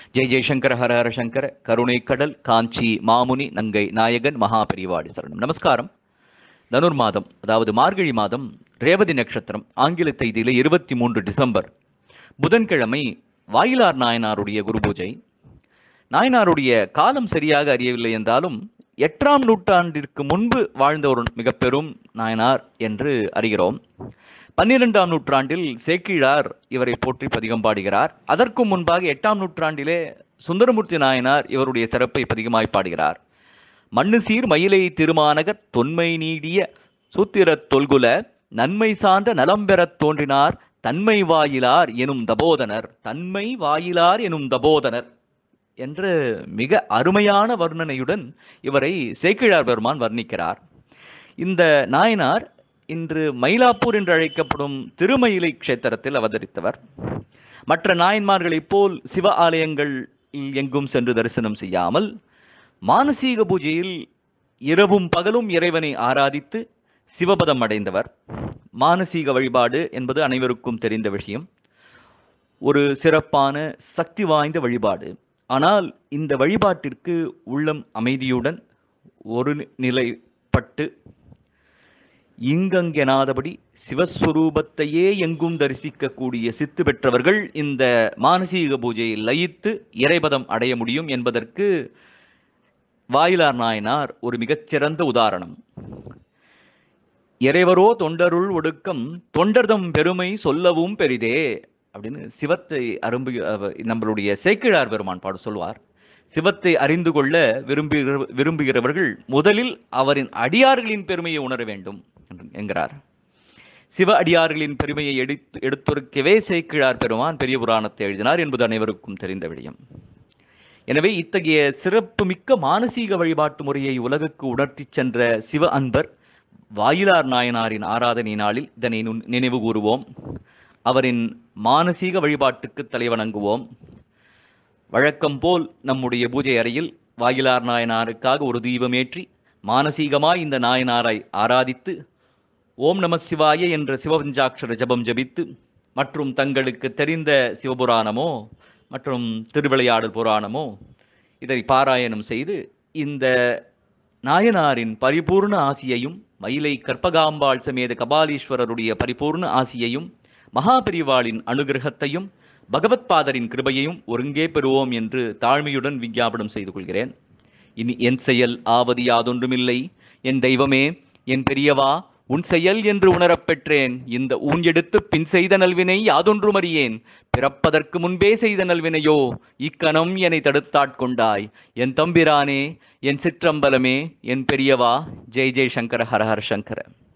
ஜெய் ஜெய்சங்கர ஹர ஹர சங்கர கருணை கடல் காஞ்சி மாமுனி நங்கை நாயகன் மகாபெரிவாடி சரணம் நமஸ்காரம் தனுர் மாதம் அதாவது மார்கழி மாதம் ரேவதி நட்சத்திரம் ஆங்கில தேதியில இருபத்தி மூன்று டிசம்பர் புதன்கிழமை வாயிலார் நாயனாருடைய குரு பூஜை நாயனாருடைய காலம் சரியாக அறியவில்லை என்றாலும் எட்டாம் நூற்றாண்டிற்கு முன்பு வாழ்ந்த ஒரு மிக பெரும் நாயனார் என்று அறிகிறோம் பன்னிரெண்டாம் நூற்றாண்டில் சேக்கிழார் இவரை போற்றி பதிகம் பாடுகிறார் அதற்கும் முன்பாக எட்டாம் நூற்றாண்டிலே சுந்தரமூர்த்தி நாயனார் இவருடைய சிறப்பை பதிகமாய் பாடுகிறார் மண்ணு சீர் மயிலை திருமாநகர் தொன்மை நீடிய சூத்திரத் தொல்குல நன்மை சார்ந்த நலம் பெறத் தோன்றினார் தன்மை வாயிலார் எனும் தபோதனர் தன்மை வாயிலார் எனும் தபோதனர் என்று மிக அருமையான வர்ணனையுடன் இவரை சேக்கிழார் பெருமான் வர்ணிக்கிறார் இந்த நாயனார் இன்று மயிலாப்பூர் என்று அழைக்கப்படும் திருமயிலை க்ஷேத்திரத்தில் அவதரித்தவர் மற்ற நாயன்மார்களைப் போல் சிவ ஆலயங்கள் எங்கும் சென்று தரிசனம் செய்யாமல் மானசீக பூஜையில் இரவும் பகலும் இறைவனை ஆராதித்து சிவபதம் அடைந்தவர் மானசீக வழிபாடு என்பது அனைவருக்கும் தெரிந்த விஷயம் ஒரு சிறப்பான சக்தி வாய்ந்த வழிபாடு ஆனால் இந்த வழிபாட்டிற்கு உள்ளம் அமைதியுடன் ஒரு நிலைப்பட்டு இங்கங்கெனாதபடி சிவஸ்வரூபத்தையே எங்கும் தரிசிக்கக்கூடிய சித்து பெற்றவர்கள் இந்த மானசீக பூஜையை லயித்து இறைபதம் அடைய முடியும் என்பதற்கு வாயிலார் நாயனார் ஒரு மிகச்சிறந்த உதாரணம் இறைவரோ தொண்டருள் ஒடுக்கம் தொண்டர்தம் பெருமை சொல்லவும் பெரிதே அப்படின்னு சிவத்தை அரும்பு நம்மளுடைய சேக்கிழார் பெருமான் பாடு சொல்வார் சிவத்தை அறிந்து கொள்ள விரும்புகிற விரும்புகிறவர்கள் முதலில் அவரின் அடியார்களின் பெருமையை உணர வேண்டும் என்கிறார் சிவ அடியார்களின் பெருமையை எடுத்து எடுத்துரைக்கவே சேக்கிழார் பெருமான் பெரிய புராணத்தை எழுதினார் என்பது அனைவருக்கும் தெரிந்த விடயம் எனவே இத்தகைய சிறப்புமிக்க மானசீக வழிபாட்டு முறையை உலகுக்கு உணர்த்தி சென்ற சிவ அன்பர் வாயிலார் நாயனாரின் ஆராதனை நாளில் இதனை நினைவு கூறுவோம் அவரின் மானசீக வழிபாட்டுக்கு தலைவணங்குவோம் வழக்கம் போல் நம்முடைய பூஜை அறையில் வாயிலார் நாயனாருக்காக ஒரு தீபமேற்றி மானசீகமாய் இந்த நாயனாரை ஆராதித்து ஓம் நம சிவாய என்ற சிவபஞ்சாட்சர ஜபம் ஜபித்து மற்றும் தங்களுக்கு தெரிந்த சிவபுராணமோ மற்றும் திருவிளையாடல் புராணமோ இதை பாராயணம் செய்து இந்த நாயனாரின் பரிபூர்ண ஆசியையும் மயிலை கற்பகாம்பாள் சமேத கபாலீஸ்வரருடைய பரிபூர்ண ஆசியையும் மகாபெரிவாளின் அனுகிரகத்தையும் பகவத்பாதரின் கிருபையையும் ஒருங்கே பெறுவோம் என்று தாழ்மையுடன் விஞ்ஞாபனம் செய்து கொள்கிறேன் இனி என் செயல் ஆவது யாதொன்றுமில்லை என் தெய்வமே என் பெரியவா உன் செயல் என்று உணரப் பெற்றேன் இந்த ஊன் எடுத்து பின் செய்த நல்வினை யாதொன்றும் அறியேன் பிறப்பதற்கு முன்பே செய்த நல்வினையோ இக்கணம் என்னை தடுத்தாட்கொண்டாய் என் தம்பிரானே என் சிற்றம்பலமே என் பெரியவா ஜெய் ஜெய் சங்கர ஹரஹர சங்கர